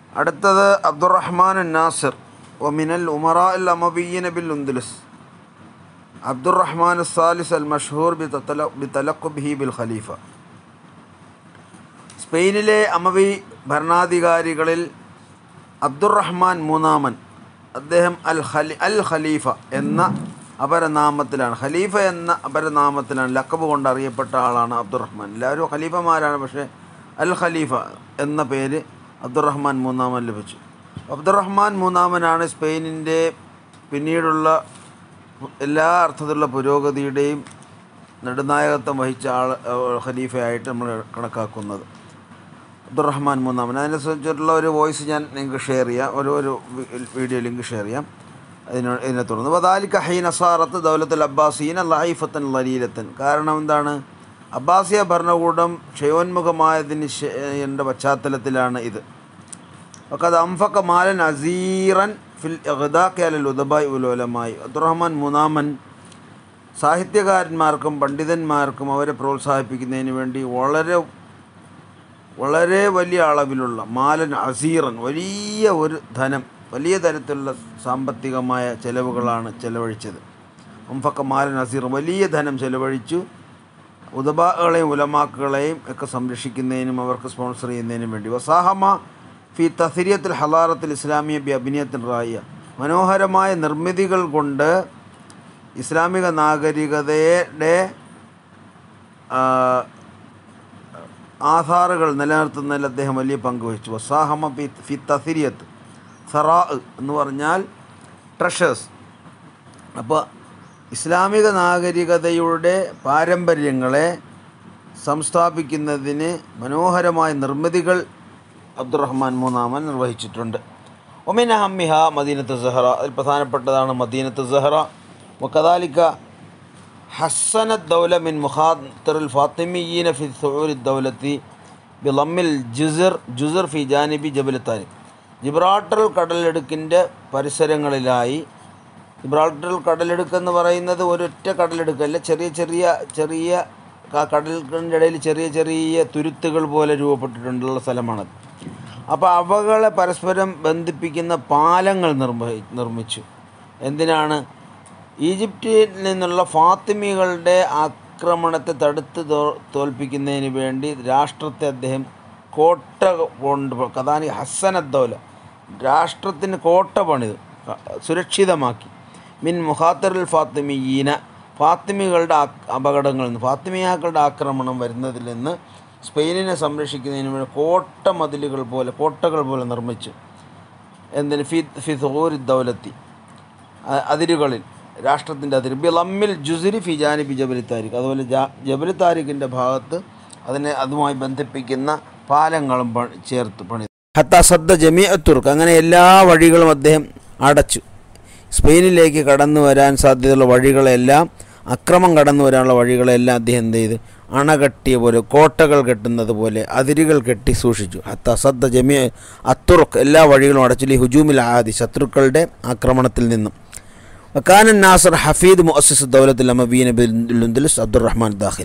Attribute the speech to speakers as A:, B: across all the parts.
A: അടുത്തത് Abdurrahman Nasir ഒമിനൽ ഉമറാ അൽ അമബിയൻ ബിൽ ഉന്ദുലസ് അബ്ദുറഹ്മാൻ സാലിസ് അൽ മഷഹൂർ ബി ബി തലഖുബിഹി ബിൽ ഖലീഫ സ്പെയിനിലെ അമവി ഭരണാധികാരികളിൽ അബ്ദുറഹ്മാൻ മൂന്നാമൻ അദ്ദേഹം അൽ ഖലി അൽ ഖലീഫ എന്ന അപരനാമത്തിലാണ് ഖലീഫ എന്ന അപരനാമത്തിലാണ് ലക്കബ് കൊണ്ട് അറിയപ്പെട്ട ആളാണ് അബ്ദുറഹ്മാൻ എല്ലാവരും ഖലീഫമാരാണ് പക്ഷേ അൽ ഖലീഫ എന്ന പേര് അബ്ദുറഹ്മാൻ മൂന്നാമൻ ലഭിച്ചു അബ്ദുറഹ്മാൻ മൂന്നാമനാണ് സ്പെയിനിൻ്റെ പിന്നീടുള്ള എല്ലാ അർത്ഥത്തിലുള്ള പുരോഗതിയുടെയും നെടുനായകത്വം വഹിച്ച ആൾ ഖലീഫയായിട്ട് നമ്മൾ കണക്കാക്കുന്നത് അബ്ദുറഹ്മാൻ മൂന്നാമൻ അതിനെ സംബന്ധിച്ചിട്ടുള്ള ഒരു വോയിസ് ഞാൻ നിങ്ങൾക്ക് ഷെയർ ചെയ്യാം ഒരു ഒരു വീഡിയോ ലിങ്ക് ഷെയർ ചെയ്യാം അതിനോ ഇതിനെ തുടർന്ന് വദാലിക്ക ഹൈൻ അസാറത്ത് ദൗലത്തുൽ അബ്ബാസീൻ ലൈഫത്തൻ ലലീലത്തൻ കാരണം എന്താണ് അബ്ബാസിയ ഭരണകൂടം ക്ഷയോന്മുഖമായതിന് എൻ്റെ പശ്ചാത്തലത്തിലാണ് ഇത് ഒക്കെ അത് അംഫക്ക മാലൻ അസീറൻ ഫിൽ ഇഖ്ദാഖ് ഉദബായ് ഉലോലമായി അബ്ദുറഹ്മാൻ മൂന്നാമൻ സാഹിത്യകാരന്മാർക്കും പണ്ഡിതന്മാർക്കും അവരെ പ്രോത്സാഹിപ്പിക്കുന്നതിന് വേണ്ടി വളരെ വളരെ വലിയ അളവിലുള്ള മാലൻ അസീറൻ വലിയ ഒരു ധനം വലിയ തരത്തിലുള്ള സാമ്പത്തികമായ ചെലവുകളാണ് ചെലവഴിച്ചത് അംഫക്ക മാലൻ അസീർ വലിയ ധനം ചെലവഴിച്ചു ഉദബാകളെയും ഉലമാക്കുകളെയും ഒക്കെ സംരക്ഷിക്കുന്നതിനും അവർക്ക് സ്പോൺസർ ചെയ്യുന്നതിനും വേണ്ടി വസാഹമ ഫി തസിരിയത്തിൽ ഹലാറത്തിൽ ഇസ്ലാമിയ ബി അഭിനയത്തിൽ റായ മനോഹരമായ നിർമ്മിതികൾ കൊണ്ട് ഇസ്ലാമിക നാഗരികതയുടെ ആധാറുകൾ നിലനിർത്തുന്നതിൽ അദ്ദേഹം വലിയ പങ്ക് വഹിച്ചു വസാഹമ ഫി ഫി തസിരിയത്ത് സറാ എന്ന് പറഞ്ഞാൽ ട്രഷേഴ്സ് അപ്പോൾ ഇസ്ലാമിക നാഗരികതയുടെ പാരമ്പര്യങ്ങളെ സംസ്ഥാപിക്കുന്നതിന് മനോഹരമായ നിർമ്മിതികൾ അബ്ദുറഹ്മാൻ മൂന്നാമൻ നിർവഹിച്ചിട്ടുണ്ട് ഒമിന ഹമ്മിഹ മദീനത്ത് സഹറ അതിൽ പ്രധാനപ്പെട്ടതാണ് മദീനത്ത് സഹറ വക്കദാലിക്ക ഹസന ദൗല മിൻ മുഖാത്തറുൽ ഫാത്തിമീന ഫി സുഊരി ദൗലത്തി ബിളമ്മിൽ ജുസർ ജുസർ ഫി ജാനിബി ജബൽ താരിഖ് ജിബ്രാട്ടർ കടലെടുക്കിൻ്റെ പരിസരങ്ങളിലായി ജിബ്രാൾട്ടർ കടലെടുക്ക് എന്ന് പറയുന്നത് ഒരൊറ്റ കടലെടുക്കല്ല ചെറിയ ചെറിയ ചെറിയ കടലിൻ്റെ ഇടയിൽ ചെറിയ ചെറിയ തുരുത്തുകൾ പോലെ രൂപപ്പെട്ടിട്ടുള്ള സ്ഥലമാണത് അപ്പോൾ അവകളെ പരസ്പരം ബന്ധിപ്പിക്കുന്ന പാലങ്ങൾ നിർമ്മി നിർമ്മിച്ചു എന്തിനാണ് ഈജിപ്തിൽ നിന്നുള്ള ഫാത്തിമികളുടെ ആക്രമണത്തെ തടുത്ത് തോൽപ്പിക്കുന്നതിന് വേണ്ടി രാഷ്ട്രത്തെ അദ്ദേഹം കോട്ട കൊണ്ട് കഥാനി ഹസനദ്ദൗല രാഷ്ട്രത്തിന് കോട്ട പണിത് സുരക്ഷിതമാക്കി മിൻ മുഹാത്തറുൽ ഫാത്തിമീന ഫാത്തിമികളുടെ അപകടങ്ങളിൽ നിന്ന് ഫാത്തിമിയാക്കളുടെ ആക്രമണം വരുന്നതിൽ നിന്ന് സ്പെയിനിനെ സംരക്ഷിക്കുന്നതിന് വേണ്ടി കോട്ട മതിലുകൾ പോലെ കോട്ടകൾ പോലെ നിർമ്മിച്ചു എന്തിന് ഫി ഫിസൂരി ദൗലത്തി അതിരുകളിൽ രാഷ്ട്രത്തിൻ്റെ അതിര് ബിളമ്മിൽ ജുസിരി ഫി ജാനിബി ജബലി താരിഖ് അതുപോലെ ജാ ജബലി താരിഖിൻ്റെ ഭാഗത്ത് അതിനെ അതുമായി ബന്ധിപ്പിക്കുന്ന പാലങ്ങളും ചേർത്ത് പണി ഹത്ത സദ്ദ ജമിയ തുർക്ക് അങ്ങനെ എല്ലാ വഴികളും അദ്ദേഹം അടച്ചു സ്പെയിനിലേക്ക് കടന്നു വരാൻ സാധ്യതയുള്ള വഴികളെല്ലാം അക്രമം കടന്നു വരാനുള്ള വഴികളെല്ലാം അദ്ദേഹം എന്ത് ചെയ്ത് അണകെട്ടിയ പോലെ കോട്ടകൾ കെട്ടുന്നത് പോലെ അതിരുകൾ കെട്ടി സൂക്ഷിച്ചു ഹത്ത സദ്ദ ജമിയ അത്തുർക്ക് എല്ലാ വഴികളും അടച്ചു ഹുജൂമിൽ ആദി ശത്രുക്കളുടെ ആക്രമണത്തിൽ നിന്നും വക്കാനൻ നാസർ ഹഫീദ് മുഅസിസ് ദൗലത്തുൽ അമബീൻ ബിലുദ്ദുൽസ് അബ്ദുറഹ്മാൻ ദാഖിൽ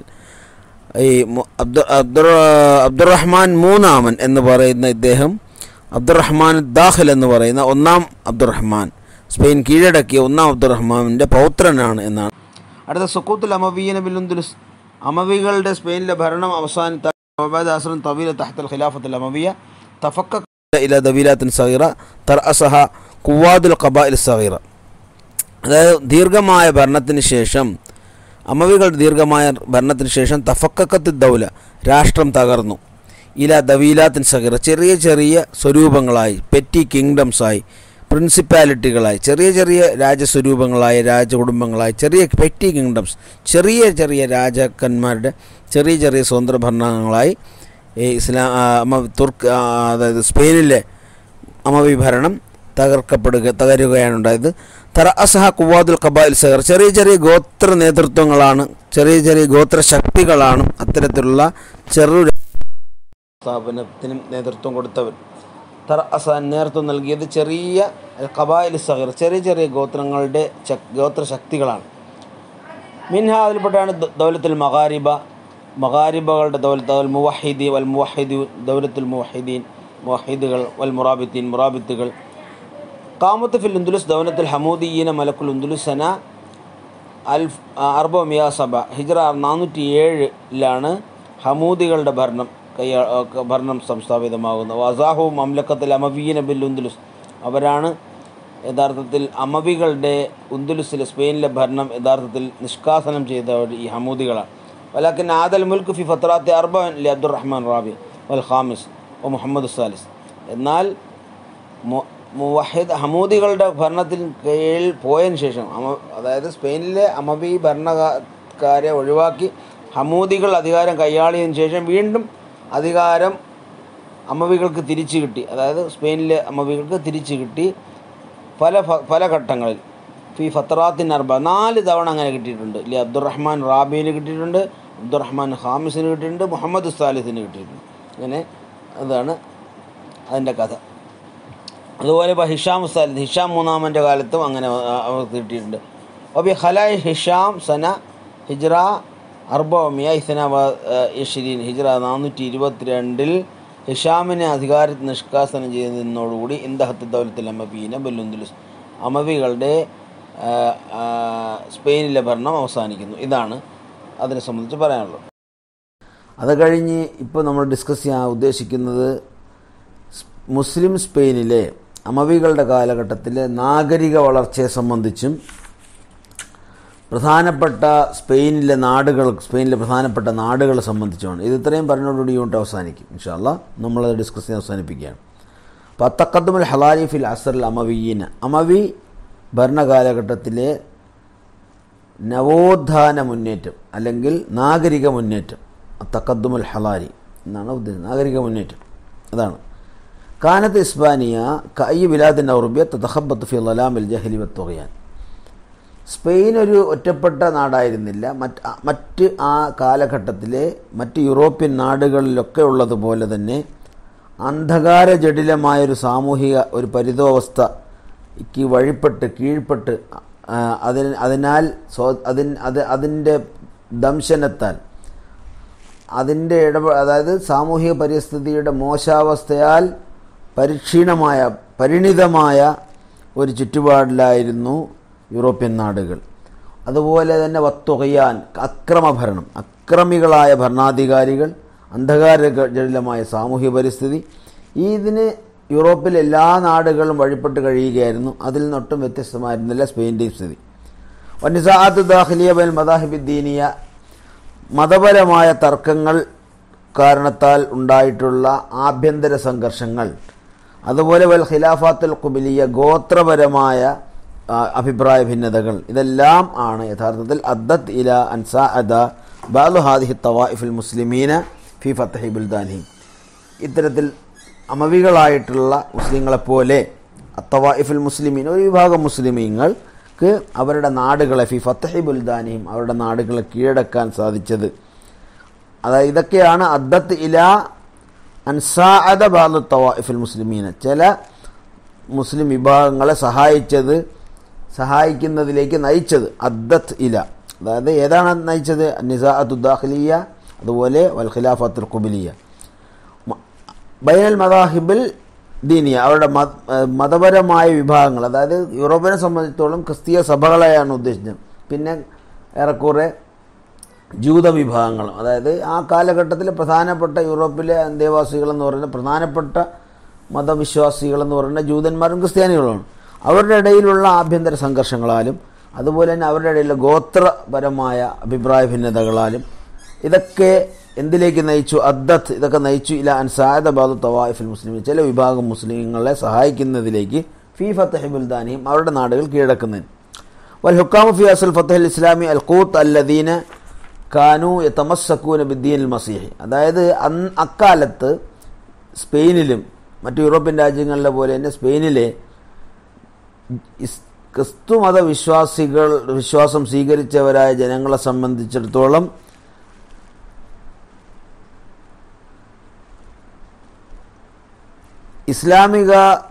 A: ഈ അബ്ദു അബ്ദുർ അബ്ദുറഹ്മാൻ മൂന്നാമൻ എന്ന് പറയുന്ന ഇദ്ദേഹം അബ്ദുറഹ്മാൻ ദാഖിൽ എന്ന് പറയുന്ന ഒന്നാം അബ്ദുറഹ്മാൻ സ്പെയിൻ കീഴടക്കിയ ഒന്നാം അബ്ദുറഹ്മാനിൻ്റെ പൗത്രനാണ് എന്നാണ് അടുത്ത സുക്കൂത്തുൽ അമബീന ബിലുദ്ദുൽസ് അമവികളുടെ സ്പെയിനിലെ ഭരണം അവസാനിത്താസുൻ തവീല തഹത്തൽ ഖിലാഫത്തുൽ അമവിയ തഫക്ക ഇല ദവീലാത്തിൻ സഹീറ തർഅസഹ കുവാദുൽ ഖബാഇൽ സഹീറ അതായത് ദീർഘമായ ഭരണത്തിന് ശേഷം അമവികളുടെ ദീർഘമായ ഭരണത്തിന് ശേഷം തഫക്കത്ത് ദൗല രാഷ്ട്രം തകർന്നു ഇല ദവീലാത്തിൻ സഹീറ ചെറിയ ചെറിയ സ്വരൂപങ്ങളായി പെറ്റി കിങ്ഡംസായി പ്രിൻസിപ്പാലിറ്റികളായി ചെറിയ ചെറിയ രാജസ്വരൂപങ്ങളായ രാജകുടുംബങ്ങളായി ചെറിയ പെറ്റി കിങ്ഡംസ് ചെറിയ ചെറിയ രാജാക്കന്മാരുടെ ചെറിയ ചെറിയ സ്വതന്ത്ര ഭരണങ്ങളായി ഈ ഇസ്ലാം തുർക്ക് അതായത് സ്പെയിനിലെ അമവി ഭരണം തകർക്കപ്പെടുക തകരുകയാണ് ഉണ്ടായത് തറ അസഹ കുവാദുൽ കബായിൽ സഹർ ചെറിയ ചെറിയ ഗോത്ര നേതൃത്വങ്ങളാണ് ചെറിയ ചെറിയ ഗോത്ര ശക്തികളാണ് അത്തരത്തിലുള്ള ചെറു സ്ഥാപനത്തിനും നേതൃത്വം കൊടുത്തവർ തറ അസാൻ നേതൃത്വം നൽകിയത് ചെറിയ കബായിൽ സഹർ ചെറിയ ചെറിയ ഗോത്രങ്ങളുടെ ഗോത്ര ശക്തികളാണ് മിൻഹ അതിൽപ്പെട്ടാണ് ദൗലത്തുൽ മഹാരിബ മഹാരിബകളുടെ ദൗലത്ത് അൽ മുവഹിദി വൽ മുവഹിദി ദൗലത്തുൽ മുവഹിദീൻ മുഹിദുകൾ വൽ മുറാബിത്തീൻ മുറാബിത്തുകൾ കാമത്ത് ഫിൽ ഉന്ദുലുസ് ദൗനത്തുൽ ഹമൂദീന മലക്കുൽ ഉന്ദുലുസ് സന അൽഫ് അർബ മിയ സബ ഹിജ്റ നാനൂറ്റി ഏഴിലാണ് ഹമൂദികളുടെ ഭരണം കൈയാ ഭരണം സംസ്ഥാപിതമാകുന്നത് വസാഹു മംലക്കത്തിൽ അമവീന ബിൽ ഉന്ദുലുസ് അവരാണ് യഥാർത്ഥത്തിൽ അമവികളുടെ ഉന്ദുലുസിൽ സ്പെയിനിലെ ഭരണം യഥാർത്ഥത്തിൽ നിഷ്കാസനം ചെയ്തവർ ഈ ഹമൂദികളാണ് വലാക്കിൻ ആദൽ മുൽക്ക് ഫി ഫത്രാത്തെ അർബ ലി അബ്ദുറഹ്മാൻ റാബി വൽ ഖാമിസ് ഒ മുഹമ്മദ് സാലിസ് എന്നാൽ മു- മുവഹിദ് ഹമൂദികളുടെ ഭരണത്തിൽ കീഴിൽ പോയതിന് ശേഷം അമ അതായത് സ്പെയിനിലെ അമവി ഭരണക്കാരെ ഒഴിവാക്കി ഹമൂദികൾ അധികാരം കൈയാളിയതിനു ശേഷം വീണ്ടും അധികാരം അമവികൾക്ക് തിരിച്ചു കിട്ടി അതായത് സ്പെയിനിലെ അമവികൾക്ക് തിരിച്ചു കിട്ടി പല ഫ- പല ഘട്ടങ്ങളിൽ ഫി ഫത്രാത്തിൻ അർബ നാല് തവണ അങ്ങനെ കിട്ടിയിട്ടുണ്ട് ഇല്ലേ അബ്ദുറഹ്മാൻ റാബിന് കിട്ടിയിട്ടുണ്ട് അബ്ദുറഹ്മാൻ ഹാമിസിന് കിട്ടിയിട്ടുണ്ട് മുഹമ്മദ് സാലിസിന് കിട്ടിയിട്ടുണ്ട് അങ്ങനെ അതാണ് അതിൻ്റെ കഥ അതുപോലെ ഇപ്പോൾ ഹിഷാം സാലിദ് ഹിഷാം മൂന്നാമൻ്റെ കാലത്തും അങ്ങനെ ആ, അവർക്ക് കിട്ടിയിട്ടുണ്ട് അപ്പോൾ ഖലായ് ഹിഷാം സന ഹിജ്റ അർബമിയ ഇസന യഷിരീൻ ഹിജ്റ നാനൂറ്റി ഇരുപത്തിരണ്ടിൽ ഹിഷാമിനെ അധികാരത്തിൽ നിഷ്കാസനം ചെയ്തതിനോടുകൂടി ഇന്ദഹത്ത് ദൗലത്തിൽ അമബീന ബല്ലുന്ദുലുസ് അമവികളുടെ ആ, ആ, സ്പെയിനിലെ ഭരണം അവസാനിക്കുന്നു ഇതാണ് അതിനെ സംബന്ധിച്ച് പറയാനുള്ളത് അത് കഴിഞ്ഞ് ഇപ്പോൾ നമ്മൾ ഡിസ്കസ് ചെയ്യാൻ ഉദ്ദേശിക്കുന്നത് സ്- മുസ്ലിം സ്പെയിനിലെ അമവികളുടെ കാലഘട്ടത്തിലെ നാഗരിക വളർച്ചയെ സംബന്ധിച്ചും പ്രധാനപ്പെട്ട സ്പെയിനിലെ നാടുകൾ സ്പെയിനിലെ പ്രധാനപ്പെട്ട നാടുകളെ സംബന്ധിച്ചുമാണ് ഇത് ഇത്രയും പറഞ്ഞോടുകൂടി യൂണിറ്റ് അവസാനിക്കും ഇൻഷാല്ല നമ്മളത് ഡിസ്കസ് ചെയ്യാൻ അവസാനിപ്പിക്കുകയാണ് അപ്പോൾ തക്കദ്മുൽ ഹലാലി ഫിൽ അസറിൽ അമവീന അമവി ഭരണകാലഘട്ടത്തിലെ നവോത്ഥാന മുന്നേറ്റം അല്ലെങ്കിൽ നാഗരിക മുന്നേറ്റം തക്കദ്മുൽ ഹലാരി എന്നാണ് ഉദ്ദേശം നാഗരിക മുന്നേറ്റം അതാണ് കാനത്ത് ഇസ്ബാനിയ കയ്യ ബിലാദിൻ ഔറുബിയ തഹബത്ത് ഫി ലലാമിൽ ജഹലി വത്തുകയാൻ സ്പെയിൻ ഒരു ഒറ്റപ്പെട്ട നാടായിരുന്നില്ല മറ്റ് ആ- മറ്റ് ആ കാലഘട്ടത്തിലെ മറ്റ് യൂറോപ്യൻ നാടുകളിലൊക്കെ ഉള്ളതുപോലെ തന്നെ അന്ധകാര ജടിലമായൊരു സാമൂഹിക ഒരു പരിതോവസ്ഥയ്ക്ക് വഴിപ്പെട്ട് കീഴ്പ്പെട്ട് ആ, അതിന് അതിനാൽ സ്വ അതിൻ അത് അതിൻ്റെ ദംശനത്താൽ അതിൻ്റെ ഇടപെ അതായത് സാമൂഹിക പരിസ്ഥിതിയുടെ മോശാവസ്ഥയാൽ പരിക്ഷീണമായ പരിണിതമായ ഒരു ചുറ്റുപാടിലായിരുന്നു യൂറോപ്യൻ നാടുകൾ അതുപോലെ തന്നെ വത്തുകയാൻ അക്രമഭരണം അക്രമികളായ ഭരണാധികാരികൾ അന്ധകാരജടിലമായ സാമൂഹിക പരിസ്ഥിതി ഈ ഇതിന് യൂറോപ്പിലെ എല്ലാ നാടുകളും വഴിപ്പെട്ട് കഴിയുകയായിരുന്നു അതിൽ നിന്നൊട്ടും വ്യത്യസ്തമായിരുന്നില്ല സ്പെയിൻ്റെയും സ്ഥിതി വനിസാഅത്ത് ദാഖിലിയ ബൽ മദാഹിബിദ്ദീനിയ മതപരമായ തർക്കങ്ങൾ കാരണത്താൽ ഉണ്ടായിട്ടുള്ള ആഭ്യന്തര സംഘർഷങ്ങൾ അതുപോലെ വൽ ഖിലാഫാത്തുൽ കുബിലിയ ഗോത്രപരമായ ആ, അഭിപ്രായ ഭിന്നതകൾ ഇതെല്ലാം ആണ് യഥാർത്ഥത്തിൽ അദ്ദത്ത് ഇല അൻസാ അദ ബാലു ഹാദിഹി തവാഇഫുൽ മുസ്ലിമീന ഫി ഫത്തഹി ബുൽദാനി ഇത്തരത്തിൽ അമവികളായിട്ടുള്ള മുസ്ലിങ്ങളെപ്പോലെ അത്തവായിഫുൽ മുസ്ലിമീൻ ഒരു വിഭാഗം മുസ്ലിമീങ്ങൾക്ക് അവരുടെ നാടുകളെ ഫി ഫത്തഹി ബുൽദാനിയും അവരുടെ നാടുകളെ കീഴടക്കാൻ സാധിച്ചത് അതായത് ഇതൊക്കെയാണ് അദ്ദത്ത് ഇല അൻസാഅദ ബാലു തവായിഫുൽ മുസ്ലിമീന ചില മുസ്ലിം വിഭാഗങ്ങളെ സഹായിച്ചത് സഹായിക്കുന്നതിലേക്ക് നയിച്ചത് അദ്ദത്ത് ഇല അതായത് ഏതാണ് നയിച്ചത് നിസാഅത്തു ദാഖിലിയ അതുപോലെ വൽ ഖിലാഫത്തുൽ കുബിലിയ മ- ബൈനൽ മദാഹിബിൽ ദീനിയ അവരുടെ മത- ഏഹ് മതപരമായ വിഭാഗങ്ങൾ അതായത് യൂറോപ്പിനെ സംബന്ധിച്ചിടത്തോളം ക്രിസ്തീയ സഭകളെയാണ് ഉദ്ദേശിച്ചത് പിന്നെ ഏറെക്കുറെ ജൂത വിഭാഗങ്ങളും അതായത് ആ കാലഘട്ടത്തിൽ പ്രധാനപ്പെട്ട യൂറോപ്പിലെ അന്തേവാസികൾ എന്ന് പറയുന്ന പ്രധാനപ്പെട്ട മതവിശ്വാസികൾ എന്ന് പറയുന്ന ജൂതന്മാരും ക്രിസ്ത്യാനികളുമാണ് അവരുടെ ഇടയിലുള്ള ആഭ്യന്തര സംഘർഷങ്ങളാലും അതുപോലെ തന്നെ അവരുടെ ഇടയിലുള്ള ഗോത്രപരമായ അഭിപ്രായ ഭിന്നതകളാലും ഇതൊക്കെ എന്തിലേക്ക് നയിച്ചു അദ്ദത്ത് ഇതൊക്കെ നയിച്ചു ഇല അൻസാദ ബാദു തവായിഫുൽ മുസ്ലിം ചില വിഭാഗം മുസ്ലിങ്ങളെ സഹായിക്കുന്നതിലേക്ക് ഫി ഫത്തഹി ബുൽദാനിയും അവരുടെ നാടുകൾ കീഴടക്കുന്നതിന് والحكام في أصل الفتح الإسلامي القوط الذين كانوا يتمسكون بالدين المسيحي അതായത് അന്ന് അക്കാലത്ത് സ്പെയിനിലും മറ്റു യൂറോപ്യൻ രാജ്യങ്ങളിലെ പോലെ തന്നെ സ്പെയിനിലെ ഇസ് ക്രിസ്തുമത വിശ്വാസികൾ വിശ്വാസം സ്വീകരിച്ചവരായ ജനങ്ങളെ സംബന്ധിച്ചിടത്തോളം ഇസ്ലാമിക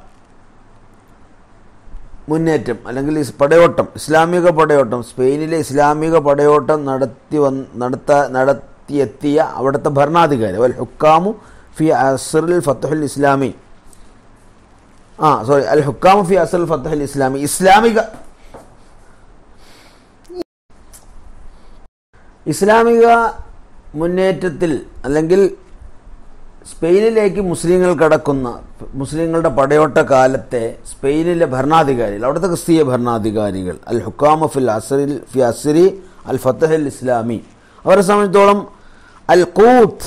A: മുന്നേറ്റം അല്ലെങ്കിൽ ഇസ് പടയോട്ടം ഇസ്ലാമിക പടയോട്ടം സ്പെയിനിലെ ഇസ്ലാമിക പടയോട്ടം നടത്തി വന്ന് നടത്ത നടത്തിയെത്തിയ അവിടുത്തെ ഭരണാധികാരി വൽ ഹുക്കാമു ഫി അസറിൽ ഫത്തഹുൽ ഇസ്ലാമി ആ സോറി അൽ ഹുക്കാം ഫി അസൽ ഫത്തഹൽ ഇസ്ലാമി ഇസ്ലാമിക ഇസ്ലാമിക മുന്നേറ്റത്തിൽ അല്ലെങ്കിൽ സ്പെയിനിലേക്ക് മുസ്ലിങ്ങൾ കടക്കുന്ന മുസ്ലിങ്ങളുടെ പടയോട്ട കാലത്തെ സ്പെയിനിലെ ഭരണാധികാരികൾ അവിടുത്തെ ക്രിസ്തീയ ഭരണാധികാരികൾ അൽ ഹുക്കാമ ഫിൽ അസറിൽ ഫി അസരി അൽ ഫത്തഹൽ ഇസ്ലാമി അവരെ സംബന്ധിച്ചോളം അൽ കൂത്ത്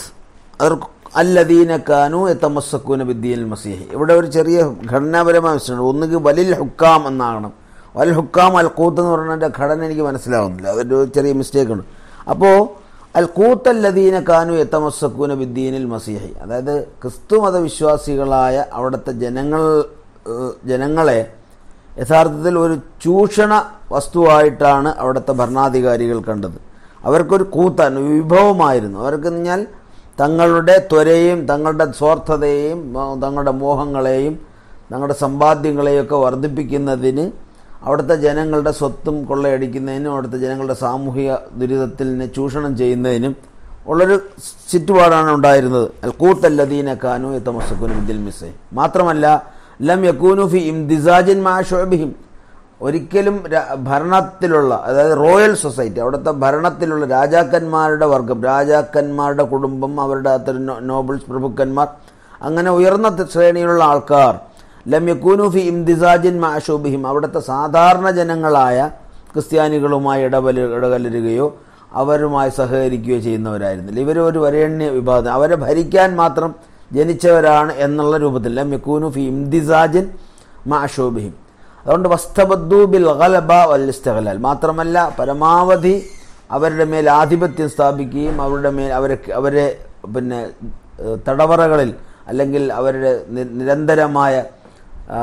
A: അല്ലദീന കാനു എത്തമസക്കൂന ബിദ്ദീൻ മസീഹി ഇവിടെ ഒരു ചെറിയ ഘടനാപരമായ വിഷയമുണ്ട് ഒന്നുകിൽ വലിൽ ഹുക്കാം എന്നാകണം വൽ ഹുക്കാം അൽ കൂത്ത് എന്ന് പറഞ്ഞതിൻ്റെ ഘടന എനിക്ക് മനസ്സിലാവുന്നില്ല അതൊരു ചെറിയ മിസ്റ്റേക്ക് ഉണ്ട് അപ്പോൾ അൽ കൂത്തല്ലദീന കാനു എത്തമസക്കൂന ബിദ്ദീനിൽ മസീഹി അതായത് ക്രിസ്തു മതവിശ്വാസികളായ അവിടുത്തെ ജനങ്ങൾ ഏഹ്, ജനങ്ങളെ യഥാർത്ഥത്തിൽ ഒരു ചൂഷണ വസ്തുവായിട്ടാണ് അവിടുത്തെ ഭരണാധികാരികൾ കണ്ടത് അവർക്കൊരു കൂത്താൻ വിഭവമായിരുന്നു അവർക്ക് പറഞ്ഞാൽ തങ്ങളുടെ ത്വരയും തങ്ങളുടെ സ്വാർത്ഥതയെയും മ- തങ്ങളുടെ മോഹങ്ങളെയും തങ്ങളുടെ സമ്പാദ്യങ്ങളെയൊക്കെ വർദ്ധിപ്പിക്കുന്നതിന് അവിടുത്തെ ജനങ്ങളുടെ സ്വത്തും കൊള്ളയടിക്കുന്നതിനും അവിടുത്തെ ജനങ്ങളുടെ സാമൂഹിക ദുരിതത്തിൽ നിന്ന് ചൂഷണം ചെയ്യുന്നതിനും ഉള്ളൊരു ചുറ്റുപാടാണ് ഉണ്ടായിരുന്നത് അൽ കൂത്തല്ലദീന കാനു എത്തമസക്കുനു ബിദ്ദിൽ മിസ്സേ മാത്രമല്ല ലം യക്കൂനു ഫി ഇംതിസാജിൻ മാ ഷുഅബിഹിം ഒരിക്കലും ര- ഭരണത്തിലുള്ള അതായത് റോയൽ സൊസൈറ്റി അവിടുത്തെ ഭരണത്തിലുള്ള രാജാക്കന്മാരുടെ വർഗം രാജാക്കന്മാരുടെ കുടുംബം അവരുടെ അത്തരം നോ- നോബിൾസ് പ്രഭുക്കന്മാർ അങ്ങനെ ഉയർന്ന ത- ശ്രേണിയിലുള്ള ആൾക്കാർ ലം യക്കൂനു ഫി ഇംതിസാജിൻ മാഷൂബിഹിം അവിടുത്തെ സാധാരണ ജനങ്ങളായ ക്രിസ്ത്യാനികളുമായി ഇടപല ഇടകലരുകയോ അവരുമായി സഹകരിക്കുകയോ ചെയ്യുന്നവരായിരുന്നില്ല ഇവർ ഒരു വരേണ്യ വിഭാഗം അവരെ ഭരിക്കാൻ മാത്രം ജനിച്ചവരാണ് എന്നുള്ള രൂപത്തിൽ ലം യക്കൂനു ഫി ഇംതിസാജിൻ മാഷൂബിഹിം അതുകൊണ്ട് വസ്തബദ്ദു ബിൽ ഗലബ വൽ ഇസ്തിഗ്ലാൽ മാത്രമല്ല പരമാവധി അവരുടെ മേൽ ആധിപത്യം സ്ഥാപിക്കുകയും അവരുടെ മേൽ അവരെ അവരെ പിന്നെ ഏഹ്, തടവറകളിൽ അല്ലെങ്കിൽ അവരുടെ നി- നിരന്തരമായ ആ,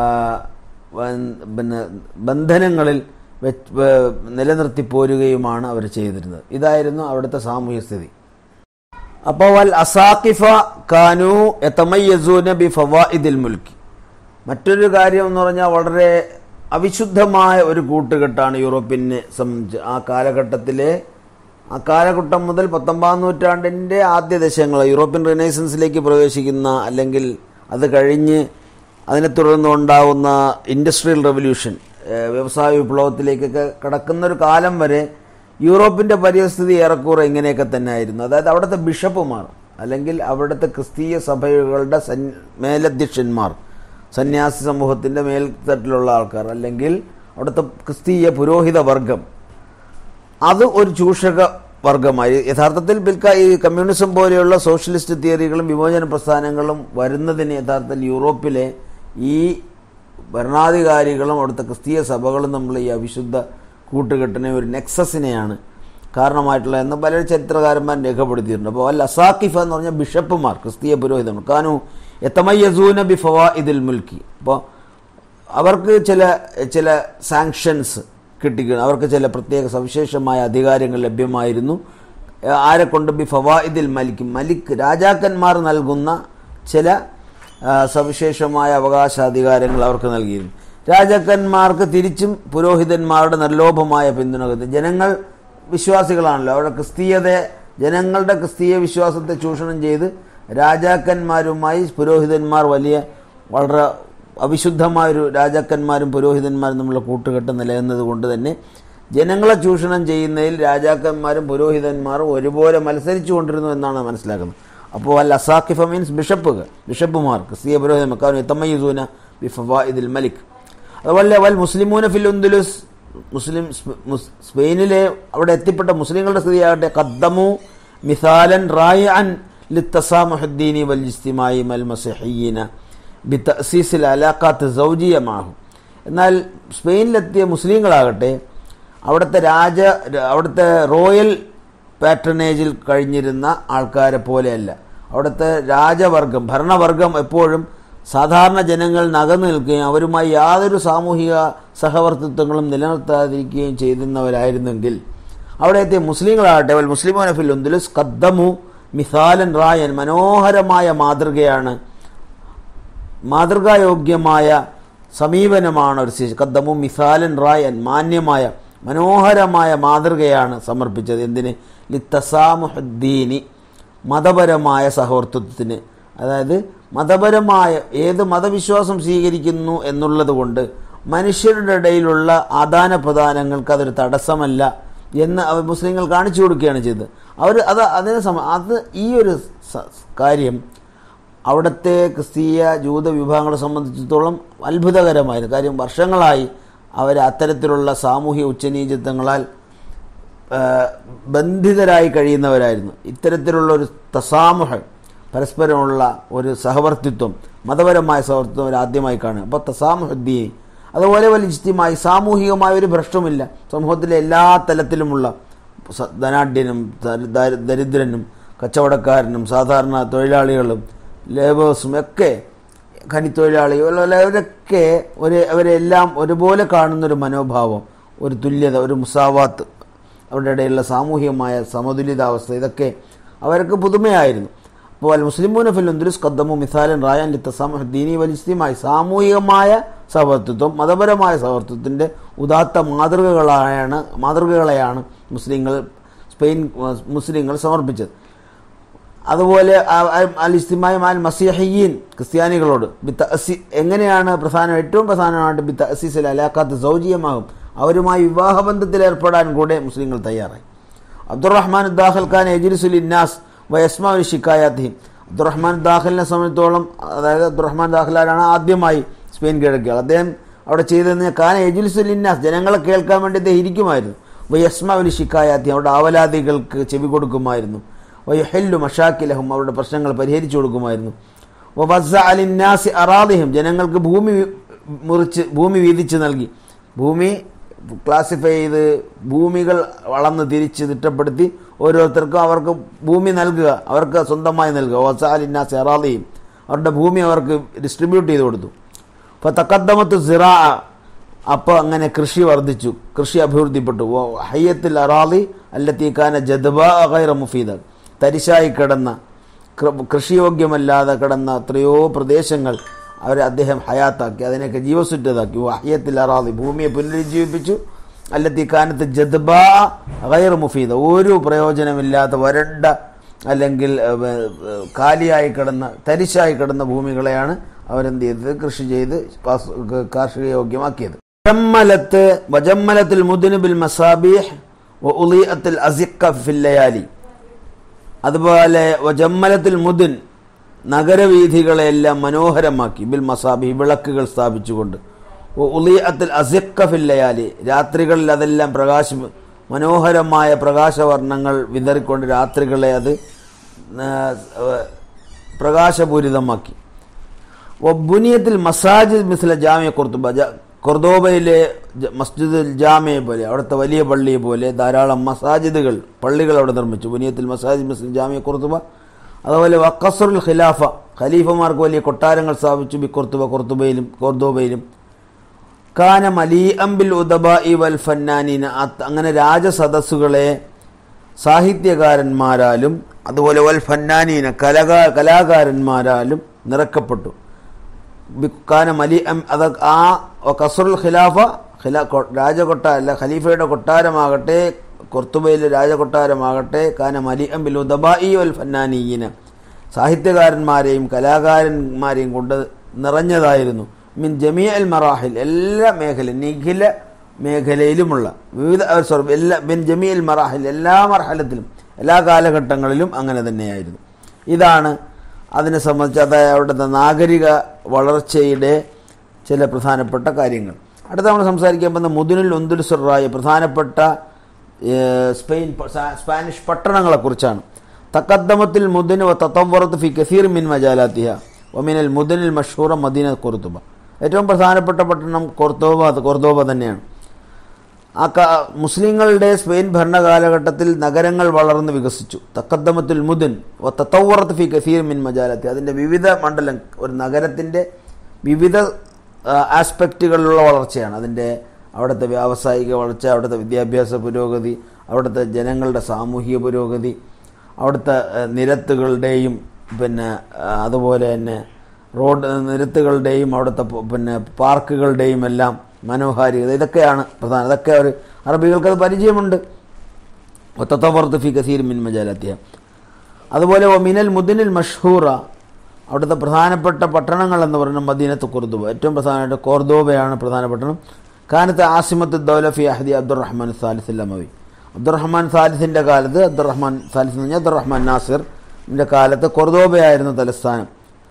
A: വൻ- പിന്നെ ബന്ധനങ്ങളിൽ വെച്ച് വേ- നിലനിർത്തി പോരുകയുമാണ് അവർ ചെയ്തിരുന്നത് ഇതായിരുന്നു അവിടുത്തെ സാമൂഹ്യ സ്ഥിതി അപ്പോൾ വൽ അസാഖിഫ കാനു എത്തമയ്യസൂന ബി ഫവാഇദിൽ മുൽക്കി മറ്റൊരു കാര്യം എന്ന് പറഞ്ഞാൽ വളരെ അവിശുദ്ധമായ ഒരു കൂട്ടുകെട്ടാണ് യൂറോപ്പിനെ സംബന്ധിച്ച് ആ കാലഘട്ടത്തിലെ ആ കാലഘട്ടം മുതൽ പത്തൊമ്പതാം നൂറ്റാണ്ടിൻ്റെ ആദ്യ ദശകങ്ങൾ യൂറോപ്യൻ റിനൈസൻസിലേക്ക് പ്രവേശിക്കുന്ന അല്ലെങ്കിൽ അത് കഴിഞ്ഞ് അതിനെ തുടർന്ന് ഉണ്ടാകുന്ന ഇൻഡസ്ട്രിയൽ റെവല്യൂഷൻ ഏഹ് വ്യവസായ വിപ്ലവത്തിലേക്കൊക്കെ കടക്കുന്ന ഒരു കാലം വരെ യൂറോപ്പിൻ്റെ പരിസ്ഥിതി ഏറെക്കുറെ ഇങ്ങനെയൊക്കെ തന്നെ ആയിരുന്നു അതായത് അവിടുത്തെ ബിഷപ്പുമാർ അല്ലെങ്കിൽ അവിടുത്തെ ക്രിസ്തീയ സഭകളുടെ സൻ മേലധ്യക്ഷന്മാർ സന്യാസി സമൂഹത്തിൻ്റെ മേൽത്തട്ടിലുള്ള ആൾക്കാർ അല്ലെങ്കിൽ അവിടുത്തെ ക്രിസ്തീയ പുരോഹിത വർഗം അത് ഒരു ചൂഷക വർഗമായി യഥാർത്ഥത്തിൽ പിൽക്ക ഈ കമ്മ്യൂണിസം പോലെയുള്ള സോഷ്യലിസ്റ്റ് തിയറികളും വിമോചന പ്രസ്ഥാനങ്ങളും വരുന്നതിന് യഥാർത്ഥത്തിൽ യൂറോപ്പിലെ ഈ ഭരണാധികാരികളും അവിടുത്തെ ക്രിസ്തീയ സഭകളും തമ്മിലുള്ള ഈ അവിശുദ്ധ കൂട്ടുകെട്ടിനെ ഒരു നെക്സസിനെയാണ് കാരണമായിട്ടുള്ള എന്ന് പല ചരിത്രകാരന്മാർ രേഖപ്പെടുത്തിയിട്ടുണ്ട് അപ്പോൾ അൽ അസാക്കിഫ എന്ന് പറഞ്ഞാൽ ബിഷപ്പുമാർ ക്രിസ്തീയ പുരോഹിതങ്ങൾ കാനു എത്തമയ്യസൂന ബി ഫവാ ഇതിൽ മുൽക്കി അപ്പോൾ അവർക്ക് ചില ചില സാങ്ഷൻസ് കിട്ടിക്കുന്നു അവർക്ക് ചില പ്രത്യേക സവിശേഷമായ അധികാരങ്ങൾ ലഭ്യമായിരുന്നു ഏഹ് ആരെ കൊണ്ട് ബി ഫവായിദിൽ മലിക്ക് മലിക്ക് രാജാക്കന്മാർ നൽകുന്ന ചില ആ, സവിശേഷമായ അവകാശാധികാരങ്ങൾ അവർക്ക് നൽകിയിരുന്നു രാജാക്കന്മാർക്ക് തിരിച്ചും പുരോഹിതന്മാരുടെ നിർലോഭമായ പിന്തുണ കിട്ടി. ജനങ്ങൾ വിശ്വാസികളാണല്ലോ അവരുടെ ക്രിസ്തീയതയെ ജനങ്ങളുടെ ക്രിസ്തീയ വിശ്വാസത്തെ ചൂഷണം ചെയ്ത് രാജാക്കന്മാരുമായി പുരോഹിതന്മാർ വലിയ വളരെ അവിശുദ്ധമായൊരു രാജാക്കന്മാരും പുരോഹിതന്മാരും തമ്മിലുള്ള കൂട്ടുകെട്ട് നിലനിന്നത് കൊണ്ട് തന്നെ ജനങ്ങളെ ചൂഷണം ചെയ്യുന്നതിൽ രാജാക്കന്മാരും പുരോഹിതന്മാരും ഒരുപോലെ മത്സരിച്ചു കൊണ്ടിരുന്നു എന്നാണ് മനസ്സിലാക്കുന്നത് അപ്പോൾ അൽ അസാഖിഫ മീൻസ് ബിഷപ്പുകൾ ബിഷപ്പുമാർ ക്രിസ്തീയ പുരോഹിതന്മാർ എത്തമ്മയൂന ബി ഫവാഇദിൽ മലിക് അതുപോലെ വൽ മുസ്ലിമൂന ഫിൽ ഉന്ദുലുസ് മുസ്ലിം സ്പ- മുസ്- സ്പെയിനിലെ അവിടെ എത്തിപ്പെട്ട മുസ്ലിങ്ങളുടെ സ്ഥിതിയാകട്ടെ കദ്ദമു മിസാലൻ റായൻ ലിത്തസാമുഹദ്ദീനി വൽ ഇസ്തിമായി മൽ മസിഹീന ബിത്തസീസിൽ അലാഖാത്ത് സൗജിയമാകും എന്നാൽ സ്പെയിനിലെത്തിയ മുസ്ലിങ്ങളാകട്ടെ അവിടുത്തെ രാജ അവിടുത്തെ റോയൽ പാട്രണേജിൽ കഴിഞ്ഞിരുന്ന ആൾക്കാരെ പോലെയല്ല അവിടുത്തെ രാജവർഗം ഭരണവർഗം എപ്പോഴും സാധാരണ ജനങ്ങൾ നകന്നു നിൽക്കുകയും അവരുമായി യാതൊരു സാമൂഹിക സഹവർത്തിത്വങ്ങളും നിലനിർത്താതിരിക്കുകയും ചെയ്യുന്നവരായിരുന്നെങ്കിൽ അവിടെ എത്തിയ മുസ്ലിങ്ങളാകട്ടെ വൽ മുസ്ലിമോന ഫിൽ ഉന്ദുലുസ് കദ്ദമു മിസാലൻ റായൻ മനോഹരമായ മാതൃകയാണ് മാതൃകായോഗ്യമായ സമീപനമാണ് ഒരു ശിശു കദ്ദമു മിസാലൻ റായൻ മാന്യമായ മനോഹരമായ മാതൃകയാണ് സമർപ്പിച്ചത് എന്തിന് ലിത്തസാമുഹദ്ദീനി മതപരമായ സഹവർത്തിത്വത്തിന് അതായത് മതപരമായ ഏത് മതവിശ്വാസം സ്വീകരിക്കുന്നു എന്നുള്ളത് കൊണ്ട് മനുഷ്യരുടെ ഇടയിലുള്ള ആദാന പ്രദാനങ്ങൾക്ക് അതൊരു തടസ്സമല്ല എന്ന് അവർ മുസ്ലിങ്ങൾ കാണിച്ചു കൊടുക്കുകയാണ് ചെയ്തത് അവർ അത് അതിനെ സമ അത് ഈ ഒരു സ- കാര്യം അവിടുത്തെ ക്രിസ്തീയ ജൂത വിഭാഗങ്ങളെ സംബന്ധിച്ചിടത്തോളം അത്ഭുതകരമായിരുന്നു കാര്യം വർഷങ്ങളായി അവർ അത്തരത്തിലുള്ള സാമൂഹ്യ ഉച്ചനീചിത്വങ്ങളാൽ ആ, ബന്ധിതരായി കഴിയുന്നവരായിരുന്നു ഇത്തരത്തിലുള്ള ഒരു തസാമുഹ പരസ്പരമുള്ള ഒരു സഹവർത്തിത്വം മതപരമായ സഹവർത്തിത്വം അവർ ആദ്യമായി കാണുക അപ്പോൾ തസാമുഹദ്ദിയെ അതുപോലെ വലിയ ഇജ്തിമായി സാമൂഹികമായ ഒരു ഭ്രഷ്ടമില്ല സമൂഹത്തിലെ എല്ലാ തലത്തിലുമുള്ള സ- ധനാഢ്യനും ദരി- ദരി- ദരിദ്രനും കച്ചവടക്കാരനും സാധാരണ തൊഴിലാളികളും ലേബേഴ്സും ഒക്കെ ഖനിത്തൊഴിലാളികൾ അവരൊക്കെ ഒരു അവരെല്ലാം ഒരുപോലെ കാണുന്നൊരു മനോഭാവം ഒരു തുല്യത ഒരു മുസാവാത്ത് അവരുടെ ഇടയിലുള്ള സാമൂഹികമായ സമതുലിതാവസ്ഥ ഇതൊക്കെ അവർക്ക് പുതുമയായിരുന്നു അപ്പോൾ അൽ മുസ്ലിമൂന ഫിൽ ഉന്ദുരുസ് കദ്ദമു മിസാലൻ റായാൻ ലിത്തസാമ ദീനി വലിസ്തിമായി സാമൂഹികമായ സഹവർത്തിത്വം മതപരമായ സഹവർത്തിത്വത്തിൻ്റെ ഉദാത്ത മാതൃകകളായാണ് മാതൃകകളെയാണ് മുസ്ലിങ്ങൾ സ്പെയിൻ മുസ്ലിങ്ങൾ സമർപ്പിച്ചത് അതുപോലെ ആ- ആ- അൽ ഇസ്തിമായ മാൽ മസിഹീൻ ക്രിസ്ത്യാനികളോട് ബിത്ത അസി എങ്ങനെയാണ് പ്രധാനം ഏറ്റവും പ്രധാനമായിട്ട് ബിത്ത അസീസിൽ അലാക്കാത്ത് സൗജീയമാകും അവരുമായി വിവാഹബന്ധത്തിൽ ഏർപ്പെടാൻ കൂടെ മുസ്ലിങ്ങൾ തയ്യാറായി അബ്ദുറഹ്മാൻ ദാഖൽ ഖാൻ എജിരിസുൽ ഇന്നാസ് വയസ്മാ ഷിക്കായാത്തിഹിം അബ്ദുറഹ്മാൻ ദാഖലിനെ സംബന്ധിച്ചോളം അതായത് അബ്ദുറഹ്മാൻ ദാഖലാരാണ് ആദ്യമായി സ്പെയിൻ കീഴടക്കിയത് അദ്ദേഹം അവിടെ ചെയ്തതെന്ന് ഖാൻ എജിലിസുൽ ഇന്നാസ് ജനങ്ങളെ കേൾക്കാൻ വേണ്ടി അദ്ദേഹം ഇരിക്കുമായിരുന്നു വയസ്മാ വലി ഷിക്കായാത്തി അവരുടെ ആവലാദികൾക്ക് ചെവി കൊടുക്കുമായിരുന്നു വയഹല്ലു മഷാക്കിലഹും അവരുടെ പ്രശ്നങ്ങൾ പരിഹരിച്ചു കൊടുക്കുമായിരുന്നു വസ അലിന്നാസി അറാദിഹിം ജനങ്ങൾക്ക് ഭൂമി മുറിച്ച് ഭൂമി വീതിച്ച് നൽകി ഭൂമി ക്ലാസിഫൈ ചെയ്ത് ഭൂമികൾ വളർന്ന് തിരിച്ച് തിട്ടപ്പെടുത്തി ഓരോരുത്തർക്കും അവർക്ക് ഭൂമി നൽകുക അവർക്ക് സ്വന്തമായി നൽകുക വസ അലിന്നാസി അറാദിഹിം അവരുടെ ഭൂമി അവർക്ക് ഡിസ്ട്രിബ്യൂട്ട് ചെയ്ത് കൊടുത്തു അപ്പോൾ തക്കദ്ദമത്ത് സിറാ അപ്പോൾ അങ്ങനെ കൃഷി വർദ്ധിച്ചു കൃഷി അഭിവൃദ്ധിപ്പെട്ടു വ ഹയ്യത്തിൽ അറാദി അല്ലത്തീക്കാന ജദ്ബ ഗൈറ മുഫീദ തരിശായി കിടന്ന കൃ- കൃഷിയോഗ്യമല്ലാതെ കിടന്ന എത്രയോ പ്രദേശങ്ങൾ അവരെ അദ്ദേഹം ഹയാത്താക്കി അതിനെയൊക്കെ ജീവസുറ്റതാക്കി വഹയ്യത്തിൽ അറാദി ഭൂമിയെ പുനരുജ്ജീവിപ്പിച്ചു അല്ലത്തി കാനത്ത് ജദ്ബ ഗൈർ മുഫീദ ഒരു പ്രയോജനമില്ലാത്ത വരണ്ട അല്ലെങ്കിൽ ഏഹ്, ഏഹ്, കാലിയായി കിടന്ന തരിശായി കിടന്ന ഭൂമികളെയാണ് അവരെന്ത് ചെയ്തത് കൃഷി ചെയ്ത് പാസ്- കാർഷിക യോഗ്യമാക്കിയത് വജമ്മലത്ത് വജമ്മലത്തിൽ മുദിന് ബിൽ മസാബീഹ് ഉളിയത്തിൽ അസിക്ക ഫില്ലയാലി അതുപോലെ വജമ്മലത്തിൽ മുദിൻ നഗരവീഥികളെല്ലാം മനോഹരമാക്കി ബിൽ മസാബി വിളക്കുകൾ സ്ഥാപിച്ചുകൊണ്ട് ഉളിയത്തിൽ അസിക്ക ഫില്ലയാലി രാത്രികളിൽ അതെല്ലാം പ്രകാശ മനോഹരമായ പ്രകാശവർണ്ണങ്ങൾ വിതറിക്കൊണ്ട് രാത്രികളെ അത് ആ, പ്രകാശപൂരിതമാക്കി ബുനിയത്തിൽ മസാജിദ് മിസ്ല ജാമ്യ കുർത്തുബ ജ- കൊർദോബയിലെ ജ- മസ്ജിദുൽ ജാമ്യ പോലെ അവിടുത്തെ വലിയ പള്ളി പോലെ ധാരാളം മസാജിദുകൾ പള്ളികൾ അവിടെ നിർമ്മിച്ചു ബുനിയത്തിൽ മസാജിദ് മിസ്ല ജാമ്യ കുർത്തുബ അതുപോലെ വക്കസറുൽ ഖിലാഫ ഖലീഫമാർക്ക് വലിയ കൊട്ടാരങ്ങൾ സ്ഥാപിച്ചു ബി കുർത്തുബ കുർത്തുബയിലും കോർദോബയിലും കാന മലീ അംബിൽ ഉദബ ഇ വൽ ഫന്നാനീന അത് അങ്ങനെ രാജസദസ്സുകളെ സാഹിത്യകാരന്മാരാലും അതുപോലെ വൽ ഫന്നാനീന കലകാ കലാകാരന്മാരാലും നിറക്കപ്പെട്ടു ബിക്കാന മലി അം അത് ആ കസറുൽ ഖിലാഫ ഖിലാ കൊ- രാജകൊട്ടാര അല്ല ഖലീഫയുടെ കൊട്ടാരമാകട്ടെ കൊർത്തുബയിലെ രാജകൊട്ടാരമാകട്ടെ കാന മലി അംബിൽ ഉദബായി വൽ ഫന്നാനീന സാഹിത്യകാരന്മാരെയും കലാകാരന്മാരെയും കൊണ്ട് നിറഞ്ഞതായിരുന്നു മിൻ ജമീ അൽ മറാഹിൽ എല്ലാ മേഖല നിഖില മേഖലയിലുമുള്ള വിവിധ സോറി എല്ലാ ബിൻ ജമീ അൽ മറാഹിൽ എല്ലാ മർഹലത്തിലും എല്ലാ കാലഘട്ടങ്ങളിലും അങ്ങനെ തന്നെയായിരുന്നു ഇതാണ് അതിനെ സംബന്ധിച്ച് അതായത് അവിടുത്തെ നാഗരിക വളർച്ചയുടെ ചില പ്രധാനപ്പെട്ട കാര്യങ്ങൾ അടുത്ത നമ്മൾ സംസാരിക്കാൻ പോകുന്ന മുതുനിൽ ഉന്തുൽസുറായ പ്രധാനപ്പെട്ട ഏഹ്, സ്പെയിൻ പ- സാ- സ്പാനിഷ് പട്ടണങ്ങളെക്കുറിച്ചാണ് തക്കദ്ദമത്തിൽ മുദിന് തത്തവറത്ത് ഫി കസീർ മിൻ മജാലാത്തിഹ ഒമിനൽ മുദനിൽ മഷൂറ മദീന കൊർത്തുബ ഏറ്റവും പ്രധാനപ്പെട്ട പട്ടണം കൊർത്തോബ കൊർദോബ തന്നെയാണ് ആ കാ മുസ്ലിങ്ങളുടെ സ്പെയിൻ ഭരണകാലഘട്ടത്തിൽ നഗരങ്ങൾ വളർന്ന് വികസിച്ചു തക്കദ്ദമത്തുൽ മുദിൻ വ തത്തവറത്ത് ഫി കസീർ മിൻ മജാലത്തി അതിൻ്റെ വിവിധ മണ്ഡലം ഒരു നഗരത്തിൻ്റെ വിവിധ ആ, ആസ്പെക്റ്റുകളിലുള്ള വളർച്ചയാണ് അതിൻ്റെ അവിടുത്തെ വ്യാവസായിക വളർച്ച അവിടുത്തെ വിദ്യാഭ്യാസ പുരോഗതി അവിടുത്തെ ജനങ്ങളുടെ സാമൂഹിക പുരോഗതി അവിടുത്തെ ആ, നിരത്തുകളുടെയും പിന്നെ ആ, അതുപോലെ തന്നെ റോഡ് നിരത്തുകളുടെയും അവിടുത്തെ പ- പിന്നെ പാർക്കുകളുടെയും എല്ലാം മനോഹാരികത ഇതൊക്കെയാണ് പ്രധാനം ഇതൊക്കെ അവർ അറബികൾക്ക് അത് പരിചയമുണ്ട് ഒത്തത്തവർത്ത് ഫി കസീർ മിൻ മജാലത്തിയ അതുപോലെ മിനൽ മുദിനിൽ മഷ്ഹൂറ അവിടുത്തെ പ്രധാനപ്പെട്ട പട്ടണങ്ങൾ എന്ന് പറയുന്നത് മദീനത്ത് കുർദുബ ഏറ്റവും പ്രധാനമായിട്ട് കോർദോബയാണ് പ്രധാന പട്ടണം കാനത്ത് ആസിമത്ത് ദൗലഫി അഹദി അബ്ദുറഹ്മാൻ സാലിസ് അമവി അബ്ദുറഹ്മാൻ സാലിസിൻ്റെ കാലത്ത് അബ്ദുറഹ്മാൻ സാലിസ് എന്ന് പറഞ്ഞാൽ അബ്ദുറഹ്മാൻ നാസിറിൻ്റെ കാലത്ത് കൊർദോബയായിരുന്നു തലസ്ഥാനം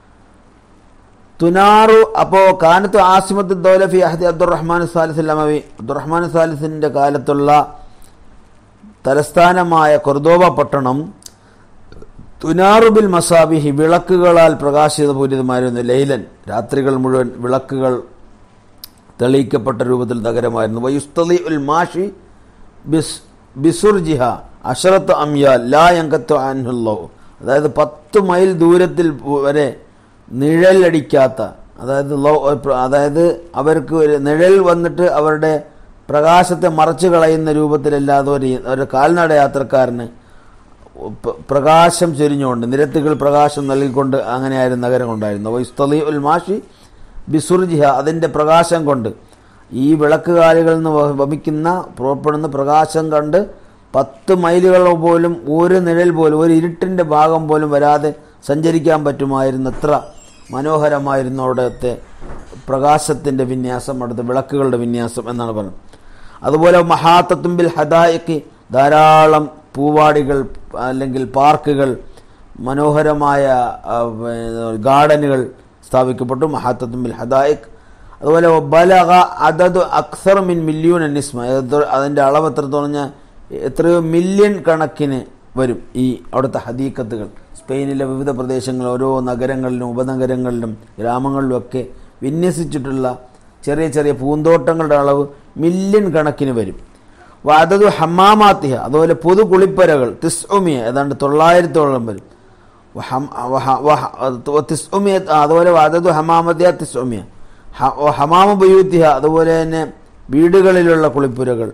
A: തുനാറു അപ്പോൾ കാനത്ത് ആസിമത്ത് ദൗലഫി അഹദി അബ്ദുറഹ്മാൻ സാലിസ് അമവി അബ്ദുറഹ്മാൻ സാലിസിൻ്റെ കാലത്തുള്ള തലസ്ഥാനമായ കൊർദോബ പട്ടണം തുനാറുബിൽ മസാബിഹി വിളക്കുകളാൽ പ്രകാശിതപൂരിതമായിരുന്നു ലൈലൻ രാത്രികൾ മുഴുവൻ വിളക്കുകൾ തെളിയിക്കപ്പെട്ട രൂപത്തിൽ നഗരമായിരുന്നു വയുസ്തലി ഉൽ മാഷി ബിസ് ബിസുർജിഹ അഷറത്ത് അമ്യാൽ ലാ യങ്കത്ത് അൻഹുല്ലോ അതായത് പത്ത് മൈൽ ദൂരത്തിൽ വരെ നിഴലടിക്കാത്ത അതായത് ലോ അതായത് അവർക്ക് ഒരു നിഴൽ വന്നിട്ട് അവരുടെ പ്രകാശത്തെ മറച്ചു കളയുന്ന രൂപത്തിലല്ലാതെ ഒരു ഒരു കാൽനട യാത്രക്കാരന് പ- പ്രകാശം ചൊരിഞ്ഞുകൊണ്ട് നിരത്തുകൾ പ്രകാശം നൽകിക്കൊണ്ട് അങ്ങനെയായിരുന്നു നഗരം ഉണ്ടായിരുന്നു വൈസ്തലി ഉൽ മാഷി ബിസുർജിഹ അതിൻ്റെ പ്രകാശം കൊണ്ട് ഈ വിളക്കുകാലുകളിൽ നിന്ന് വ- വമിക്കുന്ന പുറപ്പെടുന്ന പ്രകാശം കണ്ട് പത്ത് മൈലുകൾ പോലും ഒരു നിഴൽ പോലും ഒരു ഇരുട്ടിൻ്റെ ഭാഗം പോലും വരാതെ സഞ്ചരിക്കാൻ പറ്റുമായിരുന്നു എത്ര മനോഹരമായിരുന്നു അവിടുത്തെ പ്രകാശത്തിൻ്റെ വിന്യാസം അവിടുത്തെ വിളക്കുകളുടെ വിന്യാസം എന്നാണ് പറയുന്നത് അതുപോലെ മഹാത്തത്തുമ്പിൽ ഹദായിക്ക് ധാരാളം പൂവാടികൾ അല്ലെങ്കിൽ പാർക്കുകൾ മനോഹരമായ ആ, പിന്നെ, ഗാർഡനുകൾ സ്ഥാപിക്കപ്പെട്ടു മഹാത്തത്തുമ്പിൽ ഹദായിക് അതുപോലെ ബലഗ അതത് അക്സർ മിൻ മില്യൂൺ നിസ്മ അതിൻ്റെ അളവ് എത്രത്തോളം പറഞ്ഞാൽ എത്രയോ മില്യൺ കണക്കിന് വരും ഈ അവിടുത്തെ ഹദീക്കത്തുകൾ സ്പെയിനിലെ വിവിധ പ്രദേശങ്ങൾ ഓരോ നഗരങ്ങളിലും ഉപനഗരങ്ങളിലും ഗ്രാമങ്ങളിലുമൊക്കെ വിന്യസിച്ചിട്ടുള്ള ചെറിയ ചെറിയ പൂന്തോട്ടങ്ങളുടെ അളവ് മില്യൺ കണക്കിന് വരും അതത് ഹമ്മാമാത്തിഹ അതുപോലെ പൊതു കുളിപ്പരകൾ തിസ്ഉമിയ ഏതാണ്ട് തൊള്ളായിരത്തോളം വരും വഹം- വഹ- വഹ- തിസ്ഉമിയ അതുപോലെ അതത് ഹമാമത്തിയ തിസ്ഉമിയ ഹ- ഹമാമ ബയൂത്തിഹ അതുപോലെ തന്നെ വീടുകളിലുള്ള കുളിപ്പുരകൾ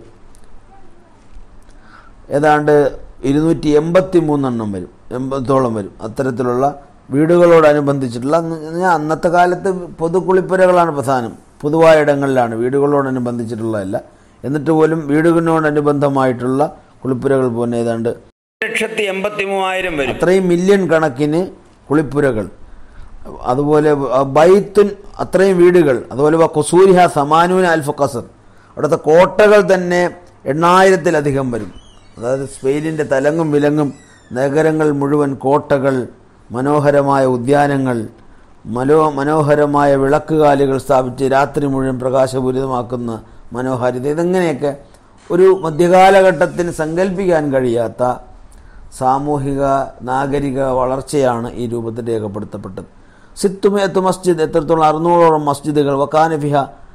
A: ഏതാണ്ട് ഇരുന്നൂറ്റി എൺപത്തി മൂന്നെണ്ണം വരും എൺപത്തോളം വരും അത്തരത്തിലുള്ള വീടുകളോടനുബന്ധിച്ചിട്ടുള്ള എന്ന് പറഞ്ഞാൽ അന്നത്തെ കാലത്ത് പൊതു കുളിപ്പുരകളാണ് പ്രധാനം പൊതുവായ ഇടങ്ങളിലാണ് വീടുകളോടനുബന്ധിച്ചിട്ടുള്ളതല്ല എന്നിട്ട് പോലും വീടുകളിനോടനുബന്ധമായിട്ടുള്ള കുളിപ്പുരകൾ പോലെ ഏതാണ്ട് ലക്ഷത്തി എൺപത്തി മൂവായിരം വരും അത്രയും മില്യൺ കണക്കിന് കുളിപ്പുരകൾ അതുപോലെ ബൈത്തുൻ അത്രയും വീടുകൾ അതുപോലെ കുസൂരിഹ സമാനൂന അൽഫ ഖസർ അവിടുത്തെ കോട്ടകൾ തന്നെ എണ്ണായിരത്തിലധികം വരും അതായത് സ്പെയിനിൻ്റെ തലങ്ങും വിലങ്ങും നഗരങ്ങൾ മുഴുവൻ കോട്ടകൾ മനോഹരമായ ഉദ്യാനങ്ങൾ മനോ മനോഹരമായ വിളക്കുകാലുകൾ സ്ഥാപിച്ച് രാത്രി മുഴുവൻ പ്രകാശപൂരിതമാക്കുന്ന മനോഹാരിത ഇതെങ്ങനെയൊക്കെ ഒരു മധ്യകാലഘട്ടത്തിന് സങ്കല്പിക്കാൻ കഴിയാത്ത സാമൂഹിക നാഗരിക വളർച്ചയാണ് ഈ രൂപത്തിൽ രേഖപ്പെടുത്തപ്പെട്ടത് സിത്തുമയത്ത് മസ്ജിദ് എത്രത്തോളം അറുന്നൂറോളം മസ്ജിദുകൾ വക്കാനഫിഹ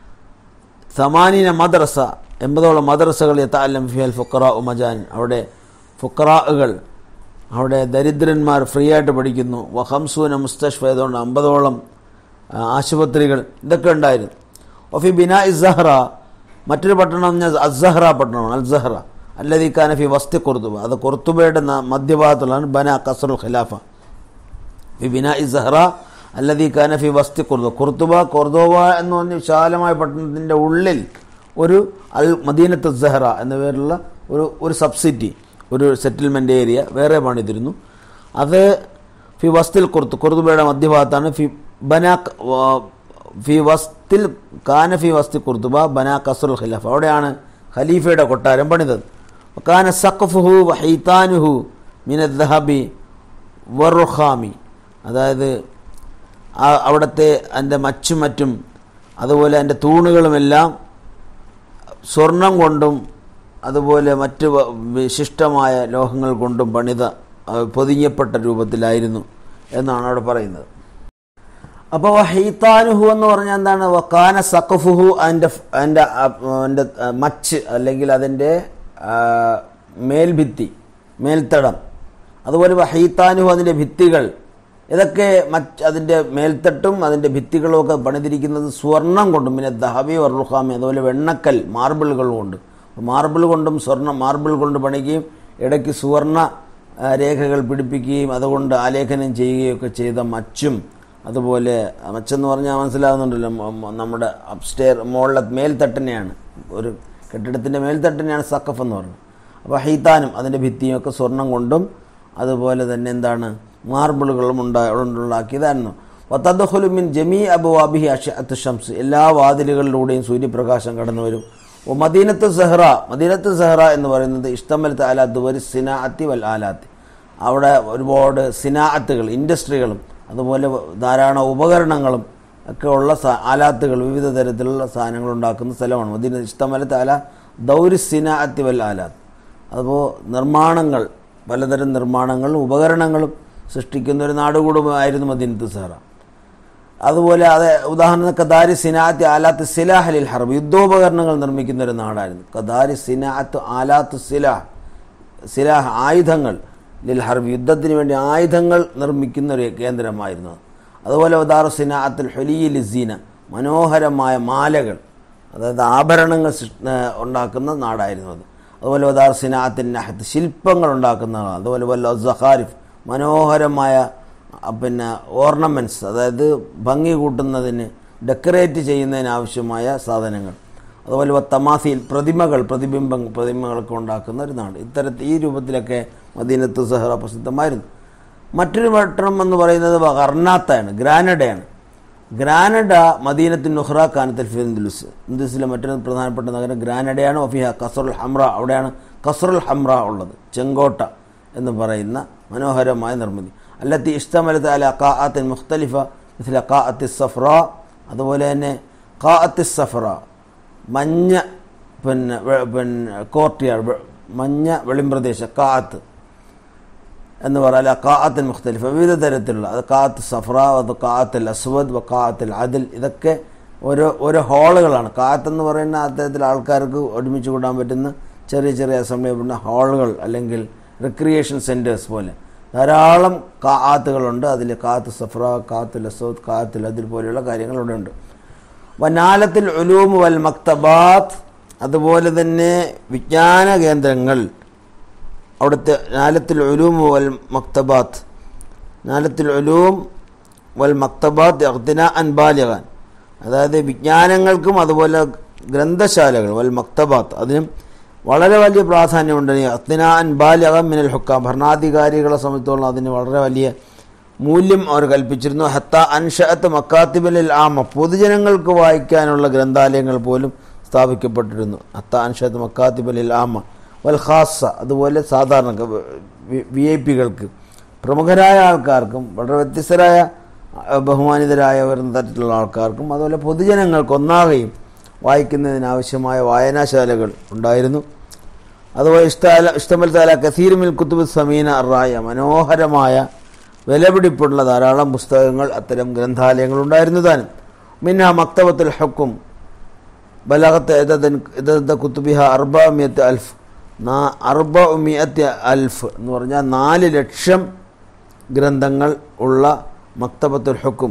A: സമാനീന മദ്രസ എൺപതോളം മദ്രസകൾ യത്താലം ഫിഹൽ ഫുക്കറ ഉമജാൻ അവിടെ ഫുക്കറാകൾ അവിടെ ദരിദ്രന്മാർ ഫ്രീ ആയിട്ട് പഠിക്കുന്നു വഹംസൂന മുസ്തഷ്ഫ ഏതുകൊണ്ട് അമ്പതോളം ആ, ആശുപത്രികൾ ഇതൊക്കെ ഉണ്ടായിരുന്നു ഒഫി ബിന ഇസഹ്റ മറ്റൊരു പട്ടണം എന്ന് പറഞ്ഞാൽ അസ്സഹ്റ പട്ടണമാണ് അൽ സഹ്റ അല്ലതി കാനഫി വസ്തി കുർത്തുബ അത് കുർത്തുബയുടെ ന- മധ്യഭാഗത്തുള്ളതാണ് ബന കസറുൽ ഖിലാഫ ഫി ബിന ഇസഹ്റ അല്ലതി കാനഫി വസ്തി കുർദു കുർത്തുബ കൊർദോവ എന്ന് പറഞ്ഞ വിശാലമായ പട്ടണത്തിൻ്റെ ഉള്ളിൽ ഒരു അൽ മദീനത്ത് സഹറ എന്ന പേരുള്ള ഒരു ഒരു സബ്സിറ്റി ഒരു സെറ്റിൽമെൻ്റ് ഏരിയ വേറെ പണിതിരുന്നു അത് ഫി വസ്തിൽ കുർത്ത് കുർത്തുബയുടെ മധ്യഭാഗത്താണ് ഫി ബന ഫി വസ്തിൽ കാന ഫി വസ്തി കുർത്തുബ ബന കസറുൽ ഖിലാഫ അവിടെയാണ് ഖലീഫയുടെ കൊട്ടാരം പണിതത് കാന സഖഫുഹു വഹീത്താനുഹു മിനദ്ദഹബി വറുഖാമി അതായത് ആ അവിടുത്തെ അതിൻ്റെ മച്ചും മറ്റും അതുപോലെ അതിൻ്റെ തൂണുകളുമെല്ലാം സ്വർണം കൊണ്ടും അതുപോലെ മറ്റ് വ- വിശിഷ്ടമായ ലോഹങ്ങൾ കൊണ്ടും പണിത ആ, പൊതിഞ്ഞപ്പെട്ട രൂപത്തിലായിരുന്നു എന്നാണ് അവിടെ പറയുന്നത് അപ്പോൾ ഹീത്താനുഹു എന്ന് പറഞ്ഞാൽ എന്താണ് വക്കാന സഖഫുഹു അതിൻ്റെ ഫ്- അതിൻ്റെ ആ, അതിൻ്റെ ആ, മച്ച് അല്ലെങ്കിൽ അതിൻ്റെ ആ, മേൽഭിത്തി മേൽത്തടം അതുപോലെ ഹീത്താനുഹു അതിൻ്റെ ഭിത്തികൾ ഇതൊക്കെ മറ്റ് അതിൻ്റെ മേൽത്തട്ടും അതിൻ്റെ ഭിത്തികളും ഒക്കെ പണിതിരിക്കുന്നത് സ്വർണം കൊണ്ടും പിന്നെ ദഹബി വർറുഹാമി അതുപോലെ വെണ്ണക്കൽ മാർബിളുകൾ കൊണ്ട് മാർബിൾ കൊണ്ടും സ്വർണ്ണം മാർബിൾ കൊണ്ട് പണിക്കുകയും ഇടയ്ക്ക് സുവർണ ആ, രേഖകൾ പിടിപ്പിക്കുകയും അതുകൊണ്ട് ആലേഖനം ചെയ്യുകയൊക്കെ ചെയ്ത മച്ചും അതുപോലെ മച്ചെന്ന് പറഞ്ഞാൽ മനസ്സിലാകുന്നുണ്ടല്ലോ മ- മ- നമ്മുടെ അപ്സ്റ്റെയർ മുകളിലെ മേൽത്തട്ടിനെയാണ് ഒരു കെട്ടിടത്തിൻ്റെ മേൽത്തട്ടിനെയാണ് സക്കഫ് എന്ന് പറയുന്നത് അപ്പോൾ ഹൈത്താനും അതിൻ്റെ ഭിത്തിയും ഒക്കെ സ്വർണം കൊണ്ടും അതുപോലെ തന്നെ എന്താണ് മാർബിളുകളും ഉണ്ടാ ഉണ്ടാക്കിയതായിരുന്നു വത്തദ്ഹുലുമിൻ ജമീ അബുവാബിഹി അഷഅത്ത് ഷംസ് എല്ലാ വാതിലുകളിലൂടെയും സൂര്യപ്രകാശം കടന്നു വരും ഓ മദീനത്ത് സെഹ്റ മദീനത്ത് സെഹ്റ എന്ന് പറയുന്നത് ഇഷ്ടമലത്ത് അലാത്ത് ഒരു സിനാഅത്തി വൽ ആലാത്തി അവിടെ ഒരുപാട് സിനാഅത്തുകൾ ഇൻഡസ്ട്രികളും അതുപോലെ ധാരാളം ഉപകരണങ്ങളും ഒക്കെ ഉള്ള സ- ആലാത്തുകൾ വിവിധ തരത്തിലുള്ള സാധനങ്ങൾ ഉണ്ടാക്കുന്ന സ്ഥലമാണ് മദീന ഇഷ്ടമലത്ത് അല ദൗരി സിനാഅത്തി വൽ ആലാത്ത് അതുപോ നിർമ്മാണങ്ങൾ പലതരം നിർമ്മാണങ്ങളും ഉപകരണങ്ങളും സൃഷ്ടിക്കുന്ന ഒരു നാടുകൂടുമായിരുന്നു മദീനത്ത് സെഹ്റ അതുപോലെ അത് ഉദാഹരണം കദാരി സിനാത്ത് ആലാത്ത് സിലാഹലിൽ ഹർബ് യുദ്ധോപകരണങ്ങൾ നിർമ്മിക്കുന്ന ഒരു നാടായിരുന്നു കദാരി സിനാത്ത് ആലാത്ത് സിലാഹ് സിലാഹ് ആയുധങ്ങൾ ലിൽ ഹർബ് യുദ്ധത്തിന് വേണ്ടി ആയുധങ്ങൾ നിർമ്മിക്കുന്ന ഒരു കേന്ദ്രമായിരുന്നു അത്. അതുപോലെ ഉദാർ സിനാത്തുൽ ഹൊലിയിൽ സീന മനോഹരമായ മാലകൾ അതായത് ആഭരണങ്ങൾ സൃഷ്- ഏഹ് ഉണ്ടാക്കുന്ന നാടായിരുന്നു അത് അതുപോലെ ഉദാർ സിനാത്തിൻ നഹത്ത് ശില്പങ്ങൾ ഉണ്ടാക്കുന്ന നാട്. അതുപോലെ വല്ല സഹാരിഫ് മനോഹരമായ അ, പിന്നെ ഓർണമെൻറ്റ്സ് അതായത് ഭംഗി കൂട്ടുന്നതിന് ഡെക്കറേറ്റ് ചെയ്യുന്നതിന് ആവശ്യമായ സാധനങ്ങൾ അതുപോലെ വ തമാസിയിൽ പ്രതിമകൾ പ്രതിബിംബം പ്രതിമകളൊക്കെ ഉണ്ടാക്കുന്ന ഒരു നാട് ഇത്തരത്തിൽ ഈ രൂപത്തിലൊക്കെ മദീനത്ത് സഹറ പ്രസിദ്ധമായിരുന്നു മറ്റൊരു പട്ടണം എന്ന് പറയുന്നത് കർണാത്താണ് ഗ്രാനഡയാണ് ഗ്രാനഡ മദീനത്തിൻ നുഹ്റ കാനത്തിൽ ഫിന്ദുലുസ് ഹിന്ദുസിലെ മറ്റൊരു പ്രധാനപ്പെട്ട നഗരം ഗ്രാനഡയാണ് ഒഫിഹ കസറുൽ ഹംറ അവിടെയാണ് കസറുൽ ഹംറ ഉള്ളത് ചെങ്കോട്ട എന്ന് പറയുന്ന മനോഹരമായ നിർമ്മിതി അല്ലത്തി ഇഷ്ടമലത്ത് അല കാഅത്തിൻ മുഖ്തലിഫ മിഥില കാഅത്തി സഫ്ര അതുപോലെ തന്നെ കാഅത്തി സഫ്ര മഞ്ഞ പിന്നെ വെ- പിന്നെ കോർട്ടിയാർ മഞ്ഞ വെളിമ്പ്രദേശം കാഅത്ത് എന്ന് പറഞ്ഞാൽ കാഅത്തിൽ മുഖ്തലിഫ വിവിധ തരത്തിലുള്ള അത് കാഅത്ത് സഫ്ര അത് കാഅത്തിൽ അസ്വദ് കാഅത്തിൽ അതിൽ ഇതൊക്കെ ഓരോ ഓരോ ഹാളുകളാണ് കാഅത്ത് എന്ന് പറയുന്ന അത്തരത്തിൽ ആൾക്കാർക്ക് ഒരുമിച്ച് കൂടാൻ പറ്റുന്ന ചെറിയ ചെറിയ അസംബ്ലി പറ്റുന്ന ഹാളുകൾ അല്ലെങ്കിൽ റിക്രിയേഷൻ സെൻറ്റേഴ്സ് പോലെ ധാരാളം കാത്തുകളുണ്ട് അതിൽ കാത്ത് സഫ്ര കാത്തുൽ അസോദ് കാത്തുൽ അതിൽ പോലെയുള്ള കാര്യങ്ങൾ ഇവിടെ ഉണ്ട് വനാലത്തിൽ ഉലൂം വൽ മക്തബാത്ത് അതുപോലെ തന്നെ വിജ്ഞാന കേന്ദ്രങ്ങൾ അവിടുത്തെ നാലത്തിൽ ഉലൂം വൽ മക്തബാത്ത് നാലത്തിൽ ഉലൂം വൽ മക്തബാത്ത് അഖ്തിന അൻ ബാലികാൻ അതായത് വിജ്ഞാനങ്ങൾക്കും അതുപോലെ ഗ്രന്ഥശാലകൾ വൽ മക്തബാത്ത് അതിനും വളരെ വലിയ പ്രാധാന്യമുണ്ട് ഈ അഖ്തിന അൻ ബാലികം മിനൽ ഹുക്കാം ഭരണാധികാരികളെ സംബന്ധിച്ചോളം അതിന് വളരെ വലിയ മൂല്യം അവർ കൽപ്പിച്ചിരുന്നു ഹത്ത അൻഷഅത്ത് മക്കാത്തിബലിൽ ആമ പൊതുജനങ്ങൾക്ക് വായിക്കാനുള്ള ഗ്രന്ഥാലയങ്ങൾ പോലും സ്ഥാപിക്കപ്പെട്ടിരുന്നു ഹത്ത അൻഷഅത്ത് മക്കാത്തിബലിൽ ആമ വൽ ഖാസ അതുപോലെ സാധാരണ വി ഐ പികൾക്ക് പ്രമുഖരായ ആൾക്കാർക്കും വളരെ വ്യത്യസ്തരായ അഹ്, ബഹുമാനിതരായ വരുന്ന തരത്തിലുള്ള ആൾക്കാർക്കും അതുപോലെ പൊതുജനങ്ങൾക്ക് ഒന്നാകെയും വായിക്കുന്നതിനാവശ്യമായ വായനാശാലകൾ ഉണ്ടായിരുന്നു അതുപോലെ ഇഷ്ടാല ഇഷ്ടമൽ താല കസീർമിൽ കുത്തുബ് സമീന അറായ മനോഹരമായ വിലപിടിപ്പുള്ള ധാരാളം പുസ്തകങ്ങൾ അത്തരം ഗ്രന്ഥാലയങ്ങൾ ഉണ്ടായിരുന്നു താനും മിന്ന മക്തബത്തുൽ ഹക്കും ബലഗത്ത് ഇതദ കുത്തുബിഹ അർബമിയത്ത് അൽഫ് നാ അർബമിയത്ത് അൽഫ് എന്ന് പറഞ്ഞാൽ നാല് ലക്ഷം ഗ്രന്ഥങ്ങൾ ഉള്ള മക്തബത്തുൽ ഹുക്കും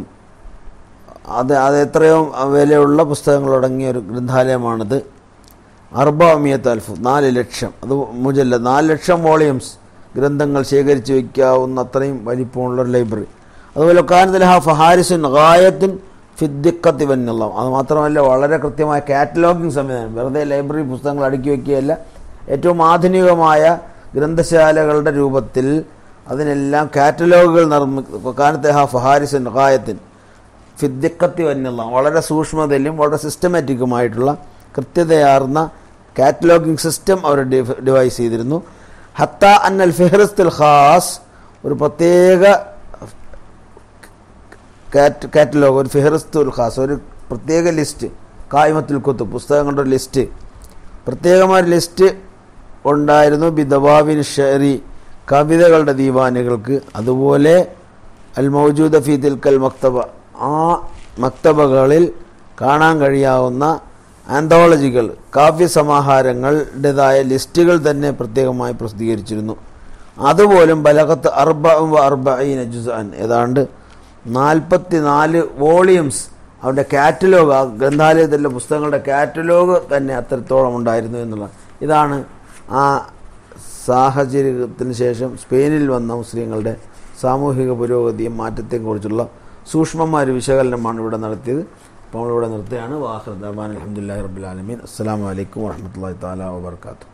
A: അത് അത് എത്രയോ വിലയുള്ള പുസ്തകങ്ങളടങ്ങിയ ഒരു ഗ്രന്ഥാലയമാണിത് അർബമിയത്ത് അൽഫ് നാല് ലക്ഷം അത് മുജല്ല നാല് ലക്ഷം വോളിയംസ് ഗ്രന്ഥങ്ങൾ ശേഖരിച്ച് വയ്ക്കാവുന്ന അത്രയും വലിപ്പമുള്ള ഒരു ലൈബ്രറി അതുപോലെ കാനദലഹ ഫഹാരിസുൻ ഗായത്തിൻ ഫിദ്ദിക്കത്തി വന്നുള്ള അത് മാത്രമല്ല വളരെ കൃത്യമായ കാറ്റലോഗിങ് സംവിധാനം വെറുതെ ലൈബ്രറി പുസ്തകങ്ങൾ അടുക്കി വയ്ക്കുകയല്ല ഏറ്റവും ആധുനികമായ ഗ്രന്ഥശാലകളുടെ രൂപത്തിൽ അതിനെല്ലാം കാറ്റലോഗുകൾ നിർമ്മി കാനത്തഹ ഫഹാരിസുൻ ഗായത്തിൻ ഫിദ്ദിക്കത്തി വന്നുള്ള വളരെ സൂക്ഷ്മതയിലും വളരെ സിസ്റ്റമാറ്റിക്കുമായിട്ടുള്ള കൃത്യതയാർന്ന കാറ്റലോഗിംഗ് സിസ്റ്റം അവർ ഡിവ- ഡിവൈസ് ചെയ്തിരുന്നു ഹത്ത അന്നൽ ഫിഹ്റിസ്തുൽ ഖാസ് ഒരു പ്രത്യേക കാറ്റ് കാറ്റലോഗ് ഒരു ഫിഹ്റിസ്തുൽ ഖാസ് ഒരു പ്രത്യേക ലിസ്റ്റ് കായ്മത്തുൽ കുത്ത് പുസ്തകങ്ങളുടെ ഒരു ലിസ്റ്റ് പ്രത്യേകമായ ഒരു ലിസ്റ്റ് ഉണ്ടായിരുന്നു ബിദവാബിൻ ഷെറി കവിതകളുടെ ദീവാനുകൾക്ക് അതുപോലെ അൽ മൗജൂദ ഫി തിൽക്കൽ മക്തബ ആ മക്തബകളിൽ കാണാൻ കഴിയാവുന്ന ആന്തോളജികൾ കാവ്യസമാഹാരങ്ങളുടേതായ ലിസ്റ്റുകൾ തന്നെ പ്രത്യേകമായി പ്രസിദ്ധീകരിച്ചിരുന്നു അതുപോലും ബലകത്ത് അർബ അർബീന ജുസാൻ ഏതാണ്ട് നാൽപ്പത്തി നാല് വോളിയംസ് അവരുടെ കാറ്റലോഗ് ആ ഗ്രന്ഥാലയത്തിലെ പുസ്തകങ്ങളുടെ കാറ്റലോഗ് തന്നെ അത്രത്തോളം ഉണ്ടായിരുന്നു എന്നുള്ള ഇതാണ് ആ സാഹചര്യത്തിന് ശേഷം സ്പെയിനിൽ വന്ന മുസ്ലിങ്ങളുടെ സാമൂഹിക പുരോഗതിയും മാറ്റത്തെയും കുറിച്ചുള്ള സൂക്ഷ്മമായ ഒരു വിശകലനമാണ് ഇവിടെ നടത്തിയത് അപ്പോൾ നമ്മളിവിടെ നിർത്തുകയാണ് വാഹർ ദർബാൻ അലഹമുല്ലാ റബ്ബുലാലമീൻ അസ്സാം വലൈക്കും വാഹമത്തല്ലാ താല വാബർക്കാത്തു